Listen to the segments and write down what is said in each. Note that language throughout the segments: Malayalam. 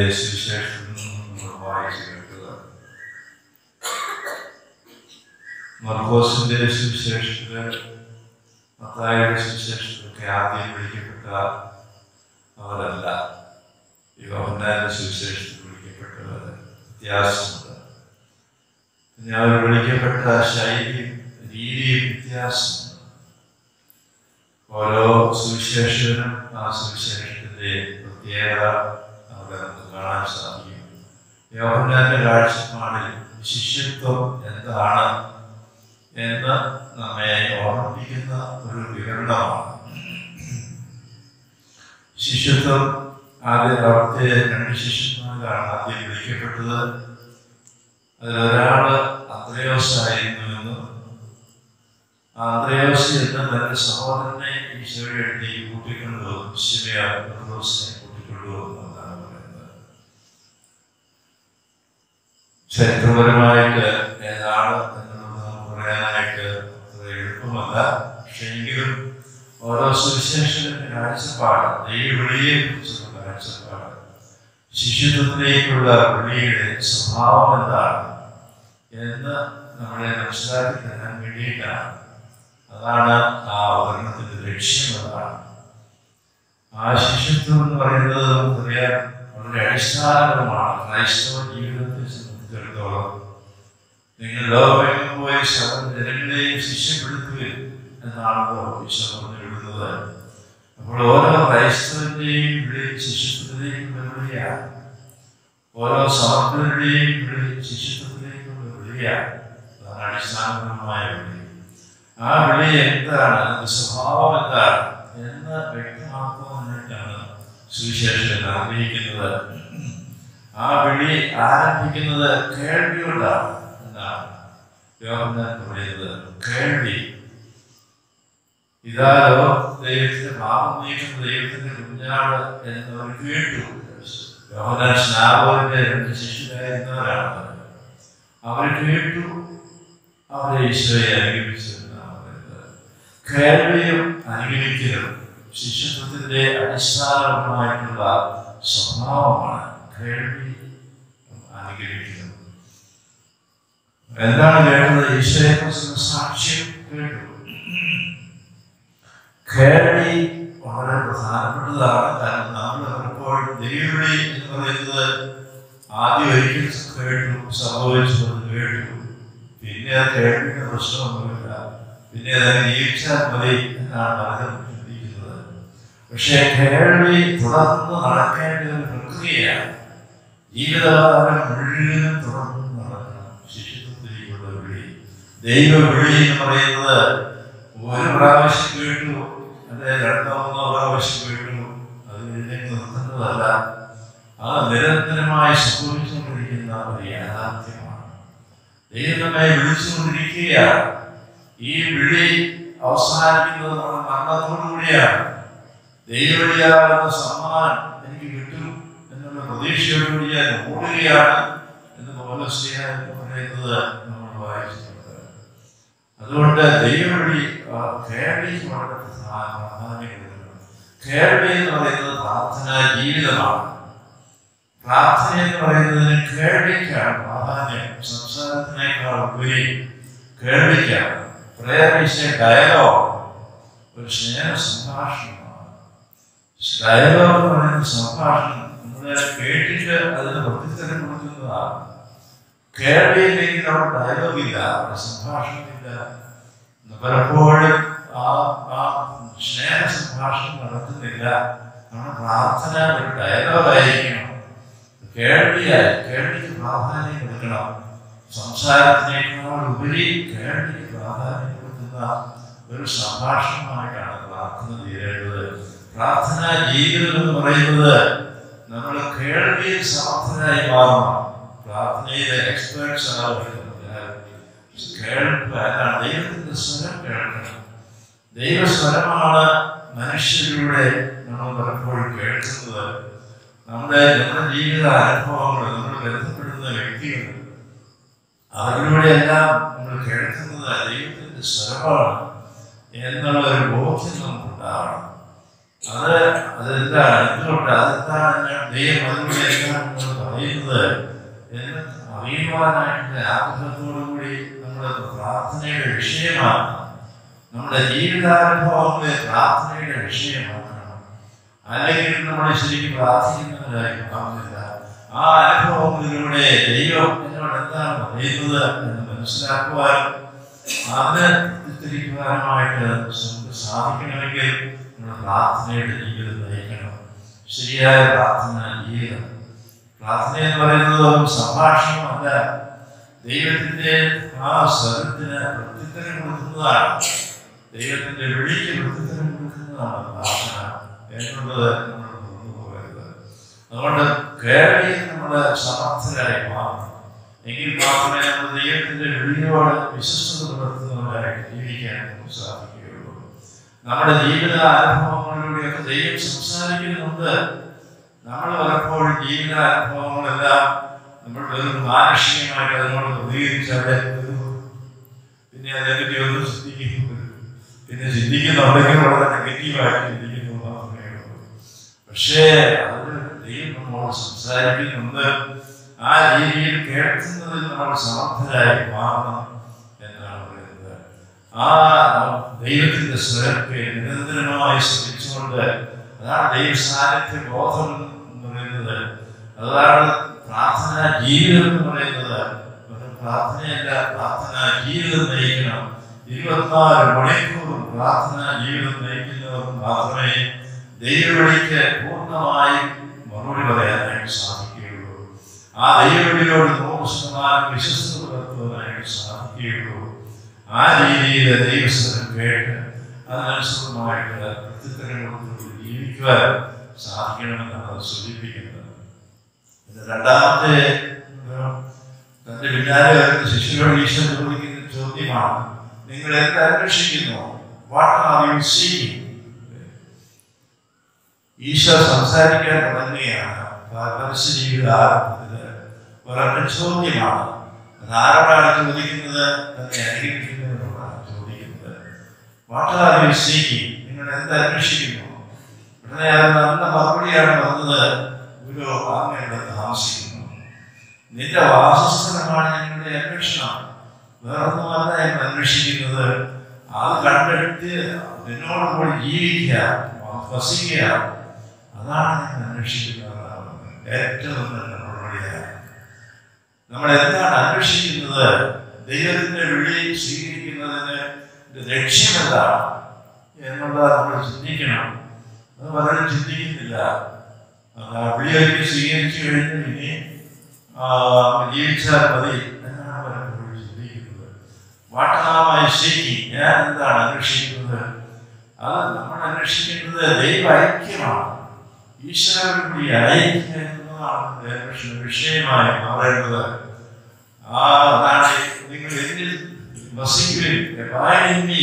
സുവിശേഷത്തിൽ നിന്നും നമ്മൾ വായിച്ചു കേട്ടത് മർക്കോസിന്റെ സുവിശേഷത്തില് മത്തായിയുടെ സുവിശേഷത്തിലൊക്കെ ആദ്യം വിളിക്കപ്പെട്ട അവരല്ല യോഹന്നാന്റെ സുവിശേഷത്തിൽ വിളിക്കപ്പെട്ടവർ വ്യത്യാസമുണ്ട് പിന്നെ അവർ വിളിക്കപ്പെട്ട ശൈലിയും രീതിയും വ്യത്യാസമുണ്ട് ഓരോ സുവിശേഷകനും ആ സുവിശേഷത്തിന്റെ പ്രത്യേകത അവിടെ നമുക്ക് കാണാൻ സാധിക്കും യോഹന്നാന്റെ കാഴ്ചപ്പാടിൽ ശിഷ്യത്വം എന്താണ് എന്ന് നമ്മെ ഓർമ്മിപ്പിക്കുന്ന ഒരു വിവരണമാണ് ശിഷ്യത്വം ആദ്യം അവിടുത്തെ രണ്ട് ശിഷ്യന്മാരാണ് ആദ്യം വിളിക്കപ്പെട്ടത് അതിലൊരാള് അന്ത്രയോസ് ആയിരുന്നു എന്നും ആന്ത്രയോസ് എന്ന തന്റെ സഹോദരനെ ഈശോയുടെ അടുത്തേക്ക് കൂട്ടിക്കൊണ്ടു ശിവയ പത്രോസിനെ കൂട്ടിക്കൊണ്ടു എന്നാണ് പറയുന്നത് ചരിത്രപരമായിട്ട് ഏതാണ് എന്നുള്ളത് നമുക്ക് പറയാനായിട്ട് അത്ര എളുപ്പമല്ല പക്ഷെ എങ്കിലും ഓരോ സുവിശേഷത്തിന്റെ കാഴ്ചപ്പാട് ദൈവവിളിയെ കുറിച്ചുള്ള കാഴ്ചപ്പാട് ശിഷ്യത്വത്തിലേക്കുള്ള വിളിയുടെ സ്വഭാവം എന്താണ് എന്ന് നമ്മളെ മനസ്സിലാക്കി തരാൻ വേണ്ടിയിട്ടാണ് അതാണ് ആ അവതരണത്തിന്റെ ലക്ഷ്യം അതാണ് ആ ശിഷ്യത്വം എന്ന് പറയുന്നത് നമുക്കറിയാം വളരെ അടിസ്ഥാനപരമാണ് ക്രൈസ്തവ ജീവിതത്തെ സംബന്ധിച്ചിടത്തോളം നിങ്ങൾ ലോകമെങ്ങും പോയി സകല ജനങ്ങളെയും ശിഷ്യപ്പെടുത്തുകയും എന്നാണല്ലോ ഈശോ പറഞ്ഞു വിടുന്നത് അപ്പോൾ ഓരോ ക്രൈസ്തവന്റെയും വിളി ശിഷ്യത്വത്തിലേക്കുള്ള വിളിയാണ് ഓരോ സമർപ്പണരുടെയും വിളി ശിഷ്യത്വത്തിലേക്കുള്ള വിളിയാണ് അതാണ് അടിസ്ഥാനപരമായ വിളി ആ വിളി എന്താണ് അതിന്റെ സ്വഭാവം എന്താണ് എന്ന് വ്യക്തമാക്കുന്നതിനായിട്ടാണ് സുവിശേഷൻ ആഗ്രഹിക്കുന്നത് ആ വിളി ആരംഭിക്കുന്നത് കേൾവിയോടാണ് എന്നാണ് യോഹന്നാൻ പറയുന്നത് കേൾവി ഇതാരോ ദൈവത്തിന്റെ പാപം നീക്കുന്ന ദൈവത്തിന്റെ കുഞ്ഞാട് എന്നവർ കേട്ടു യോഹന്നാൻ സ്നാപകന്റെ രണ്ട് ശിഷ്യരായിരുന്നവരാണ് അവർ കേട്ടു അവരെ ഈശോയെ അനുഗമിച്ചു എന്നാണ് പറയുന്നത് കേൾവിയും അനുഗമിക്കലും ശിഷ്യത്വത്തിന്റെ അടിസ്ഥാനപരമായിട്ടുള്ള സ്വഭാവമാണ് കേൾവി അനുഗമിക്കലും എന്താണ് കേട്ടത് ഈശോയെ കുറിച്ചുള്ള സാക്ഷ്യം കേട്ടു കേൾവി വളരെ പ്രധാനപ്പെട്ടതാണ് കാരണം നമ്മൾ പലപ്പോഴും ദൈവവിളി എന്ന് പറയുന്നത് ആദ്യം ഒരിക്കൽ കേട്ടു സംഭവിച്ചു അത് കേട്ടു പിന്നെ അത് കേൾവിന്റെ പ്രശ്നമൊന്നുമില്ല പിന്നെ അത് ജീവിച്ചാൽ മതി എന്നാണ് പലരും ചിന്തിക്കുന്നത് പക്ഷേ കേൾവി തുടർന്ന് നടക്കേണ്ട ഒരു പ്രക്രിയയാണ് ജീവിതകാലം മുഴുവനും തുടർന്ന് നടക്കണം ശിഷ്യത്വത്തിലേക്കുള്ള വിളി ദൈവ വിളി എന്ന് പറയുന്നത് ഒരു പ്രാവശ്യം കേട്ടു അല്ലെ രണ്ടോ മൂന്നോ പ്രാവശ്യം കേട്ടു അത് കഴിഞ്ഞ് നിർത്തുന്നതല്ല അത് നിരന്തരമായി സംഭവിച്ചുകൊണ്ടിരിക്കുന്ന ഒരു യാഥാർത്ഥ്യമാണ് ദൈവം നമ്മെ വിളിച്ചുകൊണ്ടിരിക്കുകയാണ് ഈ വിളി അവസാനിക്കുന്നത് നമ്മുടെ മരണത്തോടുകൂടിയാണ് ദൈവവിളിയാകുന്ന സമ്മാനം എനിക്ക് കിട്ടും എന്നുള്ള പ്രതീക്ഷയോടുകൂടി ഞാൻ ഓടുകയാണ് എന്ന് പൗലോസ്ലിഹ പറയുന്നത് നമ്മൾ വായിച്ചിട്ടുണ്ട് അതുകൊണ്ട് ദൈവവിളി ആ, കേൾവിക്ക് വളരെ പ്രധാന പ്രാധാന്യം കൊടുക്കണം കേൾവി എന്ന് പറയുന്നത് പ്രാർത്ഥനാ ജീവിതമാണ് പ്രാർത്ഥന എന്ന് പറയുന്നതിന് കേൾവിക്കാണ് പ്രാധാന്യം സംസാരത്തിനേക്കാൾ ഉപരി കേൾവിക്കാണ് പ്രേയർ ഈസ് എ ഡയലോഗ് ഒരു സ്നേഹ സംഭാഷണമാണ് ഡയലോഗ് എന്ന് പറയുന്ന സംഭാഷണം നമ്മളെ കേട്ടിട്ട് അതിന് പ്രത്യുത്തരം കൊടുക്കുന്നതാണ് കേൾവിയില്ലെങ്കിൽ അവിടെ ഡയലോഗ് ഇല്ല അവിടെ സംഭാഷണമില്ല പലപ്പോഴും ആ ആ സ്നേഹ സംഭാഷണം നടത്തുന്നില്ല നമ്മുടെ പ്രാർത്ഥന ഒരു ഡയലോഗായിരിക്കണം കേൾവിയായി കേൾവിക്ക് പ്രാധാന്യം കൊടുക്കണം സംസാരത്തിനേക്കാൾ ഉപരി കേൾവിക്ക് പ്രാധാന്യം കൊടുക്കുന്ന ഒരു സംഭാഷണമായിട്ടാണ് പ്രാർത്ഥന തീരേണ്ടത് പ്രാർത്ഥനാ ജീവിതം എന്ന് പറയുന്നത് നമ്മൾ കേൾവിയിൽ സമർത്ഥരായി മാറണം പ്രാർത്ഥനയിലെ എക്സ്പേർട്സ് ആവുന്നത് കേൾക്കുക എന്നാണ് ദൈവത്തിന്റെ സ്വരം കേൾക്കണം ദൈവസ്വരമാണ് മനുഷ്യരിലൂടെ നമ്മൾ പലപ്പോഴും കേൾക്കുന്നത് നമ്മുടെ നമ്മുടെ ജീവിത അനുഭവങ്ങൾ നമ്മൾ ബന്ധപ്പെടുന്ന വ്യക്തികൾ അവരിലൂടെയെല്ലാം നമ്മൾ കേൾക്കുന്നത് ദൈവത്തിന്റെ സ്വരമാണ് എന്നുള്ള ഒരു ബോധ്യം നമുക്കുണ്ടാവണം അത് അതെന്താണ് എന്തുകൊണ്ട് അതെന്താണ് ഞാൻ ദൈവം അതിലൂടെ എന്താണ് നിങ്ങൾ പറയുന്നത് എന്ന് അറിയുവാനായിട്ട് ആഗ്രഹത്തോടു കൂടി നമ്മുടെ പ്രാർത്ഥനയുടെ വിഷയമാണ് നമ്മുടെ ജീവിതാനുഭവങ്ങളെ പ്രാർത്ഥനയുടെ വിഷയമാക്കണം അല്ലെങ്കിൽ നമ്മൾ ശരിക്കും പ്രാർത്ഥിക്കുന്നവരായി കാണുന്നില്ല ആ അനുഭവങ്ങളിലൂടെ ദൈവം എന്നോട് എന്താണ് പറയുന്നത് എന്ന് മനസ്സിലാക്കുവാൻ അതിന് തിരിക്കുവാനുമായിട്ട് നമുക്ക് സാധിക്കണമെങ്കിൽ നമ്മുടെ പ്രാർത്ഥനയുടെ ജീവിതം നയിക്കണം ശരിയായ പ്രാർത്ഥന ജീവിതം പ്രാർത്ഥന എന്ന് പറയുന്നത് ഒരു സംഭാഷണമല്ല ദൈവത്തിന്റെ ആ സ്വരത്തിന് പ്രത്യുത്തരം കൊടുക്കുന്നതാണ് ദൈവത്തിന്റെ വിളിക്ക് പ്രത്യുത്തരം കൊടുക്കുന്നതാണ് പ്രാർത്ഥന എന്നുള്ളത് നമ്മൾ മറന്നു പോകരുത് അതുകൊണ്ട് കേരളീയ നമ്മുടെ സമർത്ഥരായി മാറണം എങ്കിൽ മാത്രമേ നമ്മൾ ദൈവത്തിന്റെ വിളിയോട് വിശ്വസ്തത പുലർത്തുന്നവരായിട്ട് ജീവിക്കാൻ നമുക്ക് സാധിക്കുകയുള്ളൂ നമ്മുടെ ജീവിത അനുഭവങ്ങളിലൂടെയൊക്കെ ദൈവം സംസാരിക്കുന്നുണ്ട് നമ്മൾ പലപ്പോഴും ജീവിത അനുഭവങ്ങളെല്ലാം നമ്മൾ വെറും മാനുഷികമായിട്ട് അതിനോട് പ്രതികരിച്ച് അവിടെ നിൽക്കുന്നു. പിന്നെ അതിനെപ്പറ്റി ഒന്നും ചിന്തിക്കുന്നു പിന്നെ ചിന്തിക്കുന്നുണ്ടെങ്കിൽ വളരെ നെഗറ്റീവായിട്ട് ചിന്തിക്കുന്നു മാത്രമേ ഉള്ളൂ പക്ഷേ അത് ദൈവം നമ്മോട് സംസാരിക്കുന്നുണ്ട് ആ രീതിയിൽ കേൾക്കുന്നതിൽ നമ്മൾ സമർത്ഥരായി മാറണം എന്നാണ് പറയുന്നത് ആ ദൈവത്തിന്റെ സ്വരത്തെ നിരന്തരമായി ശ്രമിച്ചുകൊണ്ട് അതാണ് ദൈവ സാന്നിധ്യ ബോധം എന്ന് പറയുന്നത് അതാണ് പ്രാർത്ഥന ജീവിതം എന്ന് പറയുന്നത് വെറും പ്രാർത്ഥനയല്ല പ്രാർത്ഥന ജീവിതം നയിക്കണം ഇരുപത്തിനാല് മണിക്കൂറും പ്രാർത്ഥന ജീവിതം നയിക്കുന്നവർ മാത്രമേ ദൈവവിളിക്ക് പൂർണ്ണമായും മറുപടി പറയാനായിട്ട് സാധിക്കുകയുള്ളൂ ആ ദൈവവിളിയോട് നൂറ് ശതമാനം വിശ്വസ്ത പുലർത്തുവാനായിട്ട് സാധിക്കുകയുള്ളൂ ആ രീതിയിൽ ദൈവസ്ഥലം കേട്ട് അതിനനുസൃതമായിട്ട് പ്രത്യുത്തരം കൊടുത്തുകൊണ്ട് ജീവിക്കുവാൻ സാധിക്കണമെന്നാണ് അത് സൂചിപ്പിക്കുന്നത് ഇത് രണ്ടാമത്തെ ഉം, തന്റെ പിന്നാലെ വരുന്ന ശിശുക്കളോട് ഈശോ ചോദിക്കുന്ന ചോദ്യമാണ് നിങ്ങൾ എന്ത് അന്വേഷിക്കുന്നു what are you seeking Isho സംസാരിക്കാൻ തുടങ്ങുകയാണ് പരസ്യ ജീവിത ആരംഭത്തില് ഒരൊറ്റ ചോദ്യമാണ് അത് ആരോടാണ് ചോദിക്കുന്നത് തന്നെ അനുകരിക്കുന്നതിനോടാണ് ചോദിക്കുന്നത് വാട്ട് ആർ യു സീക്കിംഗ് നിങ്ങൾ എന്ത് അന്വേഷിക്കുന്നു ഉടനെ അത് നല്ല മറുപടിയാണ് വന്നത് ഗുരു അങ്ങയുടെ താമസിക്കുന്നു നിന്റെ വാസസ്ഥലമാണ് ഞങ്ങളുടെ അന്വേഷണം വേറൊന്നുമല്ല ഞങ്ങൾ അന്വേഷിക്കുന്നത് അത് കണ്ടെടുത്ത് നിന്നോട് കൂടി ജീവിക്കുക വസിക്കുക അതാണ് ഞങ്ങൾ അന്വേഷിക്കുന്നത് ഏറ്റവും നല്ല മറുപടിയാണ് നമ്മൾ എന്താണ് അന്വേഷിക്കുന്നത് ദൈവത്തിന്റെ വിളി സ്വീകരിക്കുന്നതിന് ലക്ഷ്യം എന്താണ് എന്നുള്ളത് നമ്മൾ ചിന്തിക്കണം അത് പലരും ചിന്തിക്കുന്നില്ല ആ വിളിയൊക്കെ സ്വീകരിച്ചു കഴിഞ്ഞ് ഇനി ആ, ജീവിച്ചാൽ മതി എന്നാണ് പലപ്പോഴും ചിന്തിക്കുന്നത് വാട്ടനാമായ ശരി ഞാൻ എന്താണ് അന്വേഷിക്കുന്നത് അത് നമ്മൾ അന്വേഷിക്കുന്നത് ദൈവ ഐക്യമാണ് ഈശ്വരനുകൂടി ഐക്യം എന്നതാണ് അന്വേഷണ വിഷയമായി മാറേണ്ടത് ആ അതാണ് നിങ്ങൾ എന്നിൽ വസിക്കുവിൻ എപ്പായി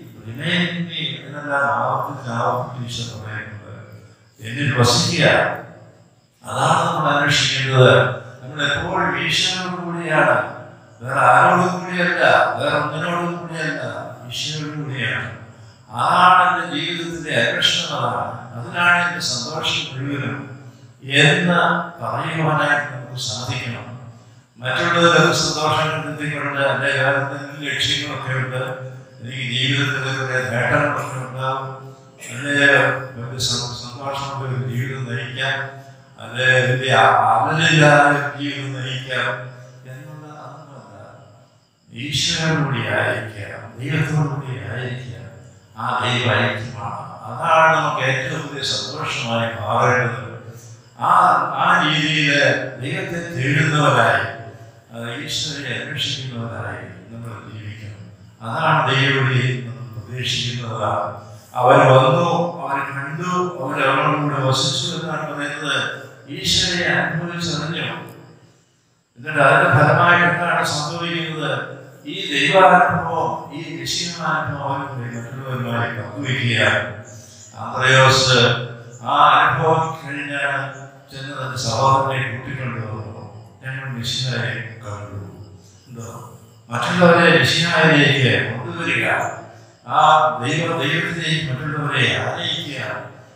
എന്നെല്ലാം ആവർത്തിച്ച് ആവർത്തിച്ച് ഈശ്വരൻ പറയുന്നത് എന്നിൽ വസിക്കുക അതാണ് നമ്മൾ അന്വേഷിക്കേണ്ടത് നമ്മൾ എപ്പോഴും ഈശ്വരനോട് കൂടിയാണ് വേറെ ആരോടും കൂടിയല്ല വേറെ ഒന്നിനോടും കൂടിയല്ല ഈശ്വരനോട് കൂടിയാണ് അതാണ് എൻ്റെ ജീവിതത്തിന്റെ അന്വേഷണം അതാണ് അതിനാണ് എൻ്റെ സന്തോഷം മുഴുവനും എന്ന് പറയുവാനായിട്ട് നമുക്ക് സാധിക്കണം മറ്റുള്ളവരൊക്കെ സന്തോഷം കണ്ടെത്തിക്കൊണ്ട് എൻ്റെ കാര്യത്തിൽ ലക്ഷ്യങ്ങളൊക്കെ ഉണ്ട് എനിക്ക് ജീവിതത്തിൽ കുറേ നേട്ടങ്ങളൊക്കെ ഉണ്ടാവും അതിൻ്റെ വലിയ സ- സന്തോഷമുള്ള ഒരു ജീവിതം നയിക്കാം അത് വലിയ അമലില്ലാതെ ജീവിതം നയിക്കാം എന്നുള്ള അതൊന്നുമല്ല ഈശ്വരനോടുകൂടി ആയിരിക്കാം ദൈവത്തോടുകൂടി ആയിരിക്കാം ആ ദൈവ ഐക്യമാണ് അതാണ് നമുക്ക് ഏറ്റവും വലിയ സന്തോഷമായി മാറേണ്ടത് ആ ആ രീതിയിൽ ദൈവത്തെ തേടുന്നവരായി അത് ഈശ്വരനെ അന്വേഷിക്കുന്നവരായി നമ്മൾ ജീവിക്കണം അതാണ് ദൈവവിളി നമ്മൾ പ്രതീക്ഷിക്കുന്നത് അവർ വന്നു അവർ കണ്ടു അവർ അവരോടുകൂടെ വസിച്ചു എന്നാണ് പറയുന്നത് ഈശ്വരനെ അനുഭവിച്ചറിഞ്ഞു എന്നിട്ട് അതിന്റെ ഫലമായിട്ട് എന്താണ് സംഭവിക്കുന്നത് ഈ ദൈവാനുഭവം ഈ വിഷയാനുഭവം മറ്റുള്ളവരുമായി പങ്കുവയ്ക്കുകയാണ് ആന്ത്രയോസ് ആ അനുഭവം കഴിഞ്ഞാണ് ചെന്ന് തന്റെ സഹോദരനെ കൂട്ടിക്കൊണ്ടു വന്നു ഞങ്ങൾ മിഷനായി കണ്ടു എന്തോ മറ്റുള്ളവരെ മിഷനായിലേക്ക് കൊണ്ടുവരിക ആ ദൈവ ദൈവത്തിലേക്ക് മറ്റുള്ളവരെ ആനയിക്കുക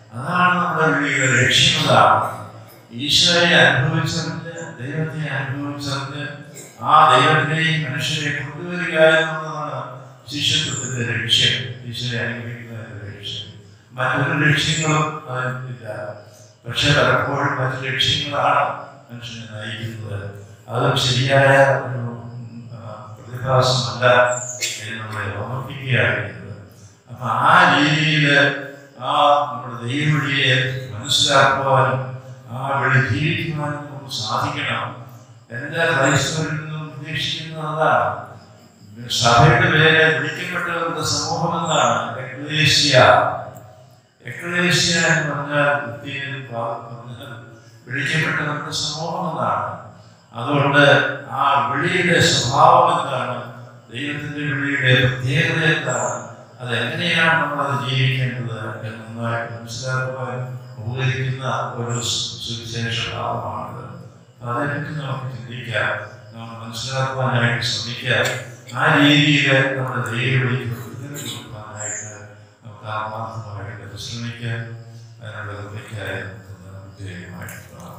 അതാണ് നമ്മുടെ വിളിയുടെ ലക്ഷ്യം അതാണ് ഈശോയെ അനുഭവിച്ചറിഞ്ഞ് ദൈവത്തെ അനുഭവിച്ചറിഞ്ഞ് ആ ദൈവത്തിനെയും മനുഷ്യരെ കൊണ്ടുവരിക എന്നുള്ളതാണ് ശിഷ്യത്വത്തിന്റെ ലക്ഷ്യം ഈശോയെ അനുഭവിക്കുന്നതിന്റെ ലക്ഷ്യം മറ്റൊരു ലക്ഷ്യങ്ങളും അതിനില്ല പക്ഷെ പലപ്പോഴും മറ്റു ലക്ഷ്യങ്ങളാണ് മനുഷ്യനെ നയിക്കുന്നത് അതും ശരിയായ ഒരു ഉം, ആ, പ്രതിഭാസമല്ല എന്ന് നമ്മളെ ഓർമ്മിപ്പിക്കുകയാണ് ചെയ്യുന്നത് അപ്പൊ ആ രീതിയിൽ ആ നമ്മുടെ ദൈവവിളിയെ മനസ്സിലാക്കുവാനും ആ വിളി ജീവിക്കുവാനും നമുക്ക് സാധിക്കണം എല്ലാ ക്രൈസ്തവരിൽ നിന്നും ഉദ്ദേശിക്കുന്നത് അതാണ് സഭയുടെ പേര് വിളിക്കപ്പെട്ടവരുടെ സമൂഹം എന്നാണ് എക്ലേഷ്യ എക്ലേഷ്യ എന്ന് പറഞ്ഞാൽ ലത്തീനിൽ പാ- പറഞ്ഞാൽ വിളിക്കപ്പെട്ടവരുടെ സമൂഹം എന്നാണ് അതുകൊണ്ട് ആ വിളിയുടെ സ്വഭാവം എന്താണ് ദൈവത്തിന്റെ വിളിയുടെ പ്രത്യേകത എന്താണ് അത് എങ്ങനെയാണ് നമ്മളത് ജീവിക്കേണ്ടത് എന്ന് നന്നായിട്ട് മനസ്സിലാക്കുവാൻ ഉപകരിക്കുന്ന ഒരു സുവിശേഷ ഭാവമാണിത് അതേപ്പറ്റി നമുക്ക് ചിന്തിക്കാം നമ്മൾ മനസ്സിലാക്കുവാനായിട്ട് ശ്രമിക്കാം ആ രീതിയിൽ നമ്മുടെ ദൈവവിളിക്ക് ഉത്തരം കൊടുക്കാനായിട്ട് നമുക്ക് ആത്മാർത്ഥമായിട്ട് പരിശ്രമിക്കാം അതിനുള്ള കൃപയ്ക്കായി നമുക്ക് പ്രത്യേകമായിട്ട് പ്രാർത്ഥിക്കാം